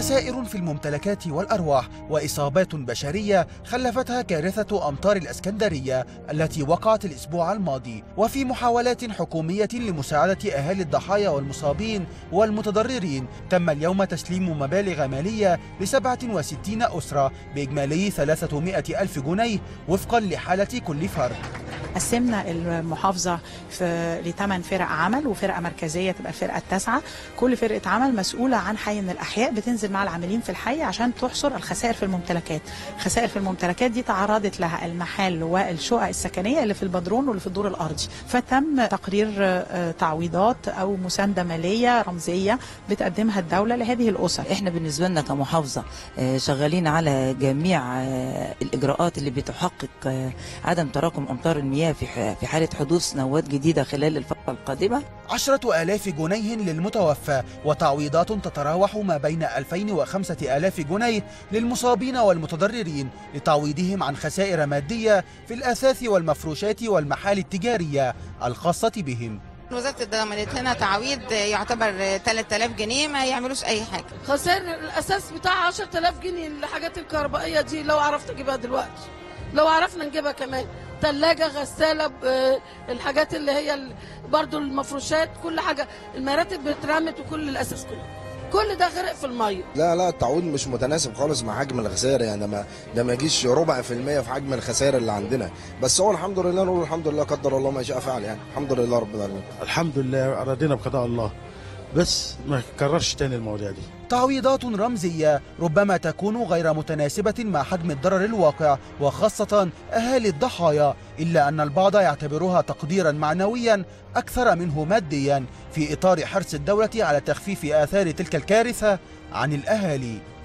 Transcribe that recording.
خسائر في الممتلكات والأرواح وإصابات بشرية خلفتها كارثة أمطار الأسكندرية التي وقعت الأسبوع الماضي وفي محاولات حكومية لمساعدة أهالي الضحايا والمصابين والمتضررين تم اليوم تسليم مبالغ مالية ل 67 أسرة بإجمالي 300 ألف جنيه وفقا لحالة كل فرد قسمنا المحافظة في لثمان فرق عمل وفرقة مركزية تبقى الفرقة التاسعة كل فرقة عمل مسؤولة عن حي من الأحياء بتنزل مع العاملين في الحي عشان تحصر الخسائر في الممتلكات خسائر في الممتلكات دي تعرضت لها المحل والشقق السكنية اللي في البدرون واللي في الدور الأرضي فتم تقرير آه، تعويضات أو مساندة مالية رمزية بتقدمها الدولة لهذه الأسر احنا بالنسبه لنا كمحافظه آه، شغالين على جميع آه، الاجراءات اللي بتحقق آه، عدم تراكم امطار المياه في ح- في حاله حدوث نوات جديده خلال الفتره القادمه عشرة آلاف جنيه للمتوفى وتعويضات تتراوح ما بين 2000 و 5000 جنيه للمصابين والمتضررين لتعويضهم عن خسائر مادية في الأثاث والمفروشات والمحال التجارية الخاصة بهم وزاره الدولة عملت لنا تعويض يعتبر 3000 جنيه ما يعملوش اي حاجه خسائر الاساس بتاع 10000 جنيه الحاجات الكهربائيه دي لو عرفت اجيبها دلوقتي لو عرفنا نجيبها كمان ثلاجه غساله ب- الحاجات اللي هي ال- برضو المفروشات كل حاجه المراتب اترمت وكل الاساس كله كل ده غرق في الميه لا لا التعويض مش متناسب خالص مع حجم الخسائر يعني ده ما ده ما يجيش ربع في المية في حجم الخسائر اللي عندنا بس هو الحمد لله نقول الحمد لله قدر الله ما شاء فعل يعني الحمد لله رب العالمين الحمد لله رضينا بقضاء الله بس ما كررش تاني المواضيع دي تعويضات رمزية ربما تكون غير متناسبة مع حجم الضرر الواقع وخاصة أهالي الضحايا إلا أن البعض يعتبرها تقديرا معنويا أكثر منه ماديا في إطار حرص الدولة على تخفيف آثار تلك الكارثة عن الأهالي